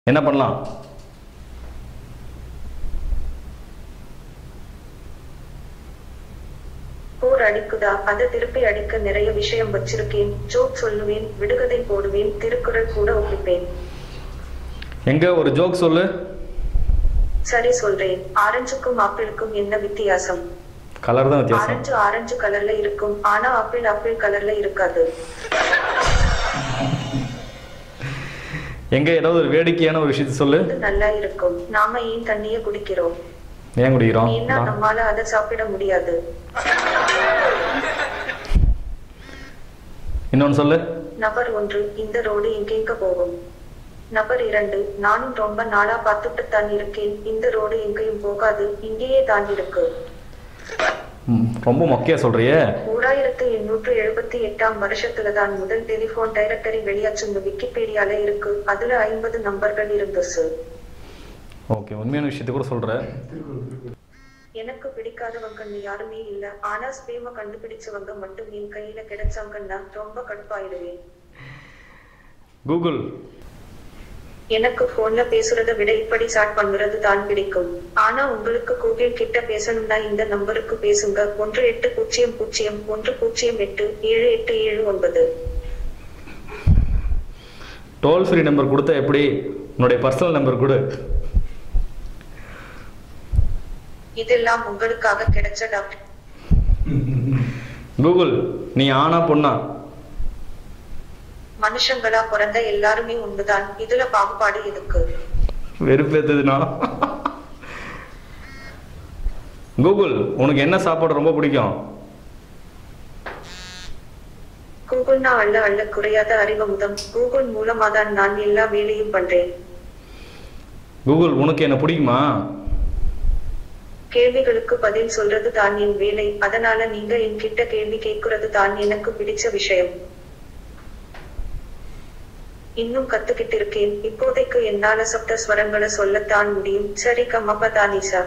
என்ன பண்ணலாம் போர் அடிக்குதா அத திருப்பி அடிக்க நிறைய விஷயம் வச்சிருக்கேன் ஜோக் சொல்லுவேன் விடுகதை போடுவேன் திருக்குறள் கூட ஒப்பிப்பேன் எங்க ஒரு ஜோக் சொல்லு சரி சொல்றேன் ஆரஞ்சுக்கும் ஆப்பிளுக்கும் என்ன வித்தியாசம் கலர் தான் வித்தியாசம் ஆரஞ்சு ஆரஞ்சு கலர்ல இருக்கும் ஆனா ஆப்பிள் ஆப்பிள் கலர்ல இருக்காது எங்க ஏதாவது ஒரு வேடிக்கையான ஒரு விஷயத்த சொல்லு இது நல்லா இருக்கும் நாம ஏன் தண்ணிய குடிக்கிறோம் ஏன் குடிக்கிறோம் ஏன்னா நம்மால அதை சாப்பிட முடியாது இன்னொன்னு சொல்லு நபர் ஒன்று இந்த ரோடு எங்கெங்க போகும் நபர் இரண்டு நானும் ரொம்ப நாளா பார்த்துட்டு தான் இருக்கேன் இந்த ரோடு எங்கேயும் போகாது இங்கேயே தான் இருக்கு ம், ரொம்ப மொக்கையா சொல்றியே ஓராயிரத்து எண்ணூற்று எழுபத்தி எட்டாம் வருஷத்துல தான் முதல் டெலிபோன் டைரக்டரி வெளியாச்சுன்னு விக்கிபீடியால இருக்கு அதுல ஐம்பது நம்பர்கள் இருந்துச்சு ஓகே உண்மையான விஷயத்த கூட சொல்ற எனக்கு பிடிக்காதவங்கன்னு யாருமே இல்ல ஆனா ஸ்பேம கண்டுபிடிச்சவங்க மட்டும் என் கையில கிடைச்சாங்கன்னா ரொம்ப கடுப்பாயிடுவேன் கூகுள் எனக்கு போன்ல பேசுறத விட இப்படி சாட் பண்றது தான் பிடிக்கும் ஆனா உங்களுக்கு கூகுள் கிட்ட பேசணும்னா இந்த நம்பருக்கு பேசுங்க ஒன்று எட்டு பூஜ்ஜியம் பூஜ்ஜியம் ஒன்று பூஜ்ஜியம் எட்டு ஏழு எட்டு ஏழு ஒன்பது டோல் ஃப்ரீ நம்பர் கொடுத்தா எப்படி உன்னுடைய பர்சனல் நம்பர் கொடு இதெல்லாம் உங்களுக்காக கிடைச்ச டாக்டர் கூகுள் நீ ஆனா பொண்ணா மனுஷங்களா பிறந்த எல்லாருமே ஒண்ணுதான் இதுல பாகுபாடு எதுக்கு வெறுப்பேத்துதுனா கூகுள் உனக்கு என்ன சாப்பாடு ரொம்ப பிடிக்கும் கூகுள்னா அள்ள அள்ள குறையாத அறிவமுதம் கூகுள் மூலமா தான் நான் எல்லா வேலையும் பண்றேன் கூகுள் உனக்கு என்ன பிடிக்குமா கேள்விகளுக்கு பதில் சொல்றது தான் என் வேலை அதனால நீங்க என்கிட்ட கேள்வி கேட்கறது தான் எனக்கு பிடிச்ச விஷயம் இன்னும் கத்துக்கிட்டு இருக்கேன் இப்போதைக்கு என்னால சப்த ஸ்வரங்களை சொல்லத்தான் முடியும் சரி கம்மப்ப தானிசா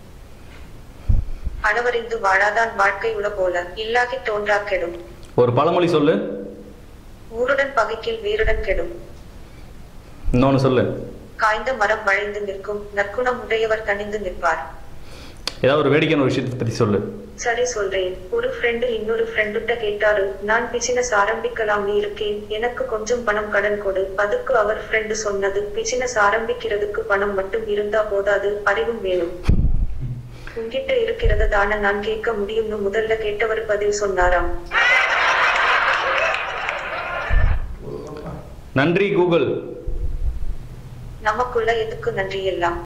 அளவறிந்து வாழாதான் வாழ்க்கை உல போல இல்லாகி தோன்றா கெடும் ஒரு பழமொழி சொல்லு ஊருடன் பகைக்கில் வீருடன் கெடும் இன்னொன்னு சொல்லு காய்ந்த மரம் வளைந்து நிற்கும் நற்குணம் உடையவர் தணிந்து நிற்பார் ஏதாவது ஒரு வேடிக்கையான ஒரு விஷயத்தை பத்தி சொல்லு சரி சொல்றேன் ஒரு ஃப்ரெண்டு இன்னொரு ஃப்ரெண்டுட்ட கேட்டாரு நான் பிசினஸ் ஆரம்பிக்கலாம்னு இருக்கேன் எனக்கு கொஞ்சம் பணம் கடன் கொடு அதுக்கு அவர் ஃப்ரெண்டு சொன்னது பிசினஸ் ஆரம்பிக்கிறதுக்கு பணம் மட்டும் இருந்தா போதாது அறிவும் வேணும் உன்கிட்ட இருக்கிறத தானே நான் கேட்க முடியும்னு முதல்ல கேட்டவர் பதில் சொன்னாராம் நன்றி கூகுள் நமக்குள்ள எதுக்கு நன்றி எல்லாம்